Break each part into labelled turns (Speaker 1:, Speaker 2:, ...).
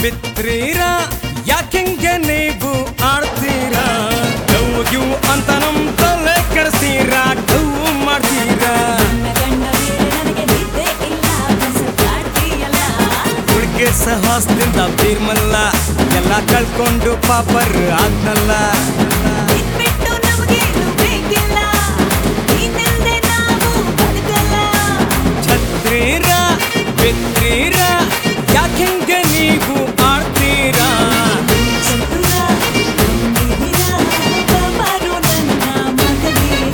Speaker 1: ಬಿತ್ತೀರಾ ಯಾಕೆಂಗೆ ನೀವು ಆಡ್ತೀರಾ ಡವ್ ಗಿವ್ ಅಂತ ನಮ್ ತಲೆ ಕೆಡಿಸ್ತೀರಾ ಡವ್ ಮಾಡ್ತೀರಾ
Speaker 2: ನನ್ನ ಗಂಡ ಬೇರೆ ನನಗೆ ನಿದ್ದೆ ಇಲ್ಲ ಕಸದಾಡ್ತೀಯಲ್ಲ
Speaker 1: ಹುಡುಗಿ ಸಹವಾಸದಿಂದ ಬೀರ್ಮಲ್ಲ ಎಲ್ಲ ಕಳ್ಕೊಂಡು ಪಾಪರ್ ಆದ್ನಲ್ಲ
Speaker 2: ಬಿಟ್ಬಿಟ್ಟು ನಮಗೇನು ಬೇಕಿಲ್ಲ ನೀನಿಲ್ದೆ ನಾವು ಬದುಕಲ್ಲ
Speaker 1: ಛತ್ರೀರ ಬಿತ್ತೀರ ಯಾಕೆಂಗೆ ನೀವು ಆಡ್ತೀರಾ
Speaker 2: ಚತುರ ಗಂಭೀರ ಕಮರು ನನ್ನ ಮಗವೀರ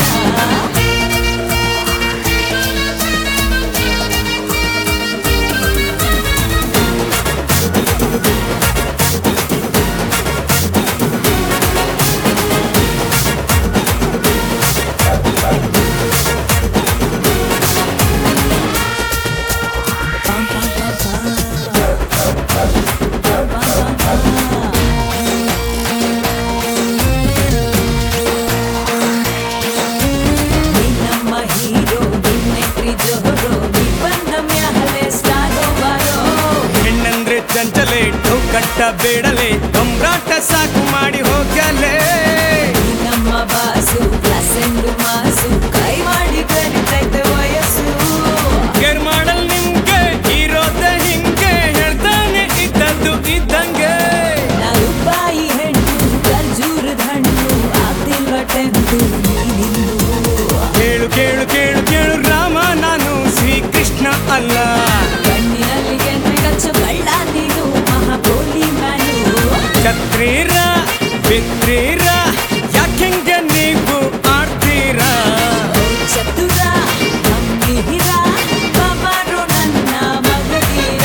Speaker 2: ನಮ್ಮ ಹೀರೋ ನಿನ್ನೆಟ್ರಿ ಜೋರೋ ನೀ ಬಂದ ಮ್ಯಾಲೆ ಸ್ಟಾರೋ ಬಾರೋ
Speaker 1: ಹೆಣ್ಣಂದ್ರೆ ಚಂಚಲೆ ಡವ್ ಕಟ್ಟ ಬೇಡಲೆ ಕಂಬ್ರಾಟ ಸಾಕು ಮಾಡಿ ಹೋಗಲೇ
Speaker 2: ನೀ ನಮ್ಮ ಬಾಸು ಪ್ಲಸೆಂಡು ಮಾಸು ಕೈ ಮಾಡಿ ಕರಿತೈತೆ ವಯಸ್ಸು
Speaker 1: ಕೇರ್ ಮಾಡಲ್ ನಿಮ್ಗೆ ಇರೋದ ಹಿಂಗೆ ಹೇಳ್ತಾನೆ ಇದ್ದದ್ದು ಇದ್ದಂಗೆ
Speaker 2: ನಾನು ಬಾಯಿ ಹೆಣ್ಣು ಖರ್ಜೂರದ ಹಣ್ಣು ಆಗ್ತಿಲ್ವ ಟೆಂಟು ನೀನಿನ್ನು
Speaker 1: ಕೇಳು ಕೇಳು ಕೇಳು ಕೇಳು ರಾಮ ನಾನು ಶ್ರೀಕೃಷ್ಣ ಅಲ್ಲ
Speaker 2: ಕಣ್ಣಿನಲ್ಲಿ ಕೆನ್ನೆ ಕಚ್ಚು ಕಳ್ಳ ನೀನು ಮಹಾಬೋಲಿ ಮ್ಯಾನು
Speaker 1: ಛತ್ರೀರ ಬಿತ್ತೀರ ಯಾಕೆಂಗೆ ನೀವು ಆಡ್ತೀರಾ
Speaker 2: ಚತುರ ಗಂಭೀರ ಕಮರು ನನ್ನ ಮಗವೀರ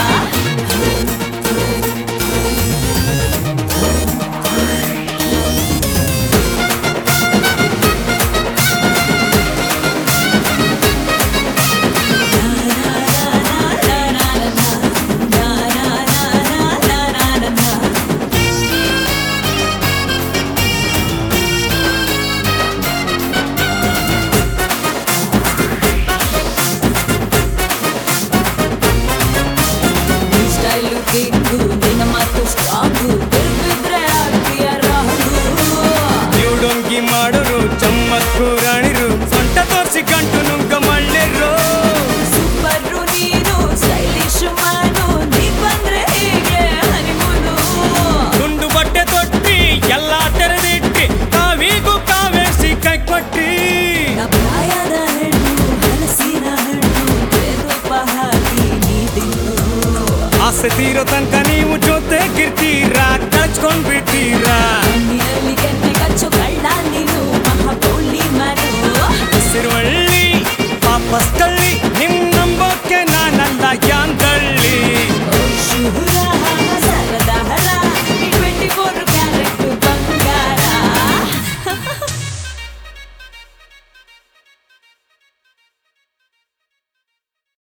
Speaker 2: ಸ್ಟೈಲು ಕಿಂಗು ನಿನ್ನ ಮಾತು ಸ್ಟ್ರಾಂಗು ತಿರುಗಿದ್ರೆ ಆಗ್ತೀಯ ರಾಂಗು
Speaker 1: ನೀವುಡೊಂಗಿ ಮಾಡೋರು ಚಮ್ಮಕ್ಕು ರಾಣಿರು ಸೊಂಟ ತೋರಿಸಿ ಗಂಟು ನುಗ್ಗ ಮಳ್ಳಿರು
Speaker 2: ಸೂಪರು ನೀನು ಸ್ಟೈಲಿಶ್ ಮಾನು ನೀ ಬಂದ್ರೆ ಹೀಗೆ ಹನಿಮೂನು
Speaker 1: ಗುಂಡು ಬಟ್ಟೆ ತೊಟ್ಟಿ ಎಲ್ಲ ತೆರೆದಿಟ್ಟಿ ಕಾವಿಗೂ ಕಾವೇಸಿ ಕೈ ಕೊಟ್ಟಿ
Speaker 2: ನಾ ಪ್ರಾಯದ ಹೆಣ್ಣು ಹಲಸಿನ ಹಣ್ಣು ತುಪ್ಪ ಹಾಕಿ ನೀ ತಿನ್ನು
Speaker 1: ಆಸೆ ತೀರೋ ತನಕ ನೀವು ಜೊತೆಗಿರ್ತೀರಾ ಕಚ್ಕೊಂಡ್ ಬಿಡ್ತೀರಾ
Speaker 2: ಕಣ್ಣಿನಲ್ಲಿ ಕೆನ್ನೆ ಕಚ್ಚು ಕಳ್ಳ ನೀನು ಮಹಾಬೋಲಿ ಮ್ಯಾನು
Speaker 1: ಉಸಿರುವಳ್ಳಿ ವಾಪಸ್ ಕಳ್ಳಿ ನಿಮ್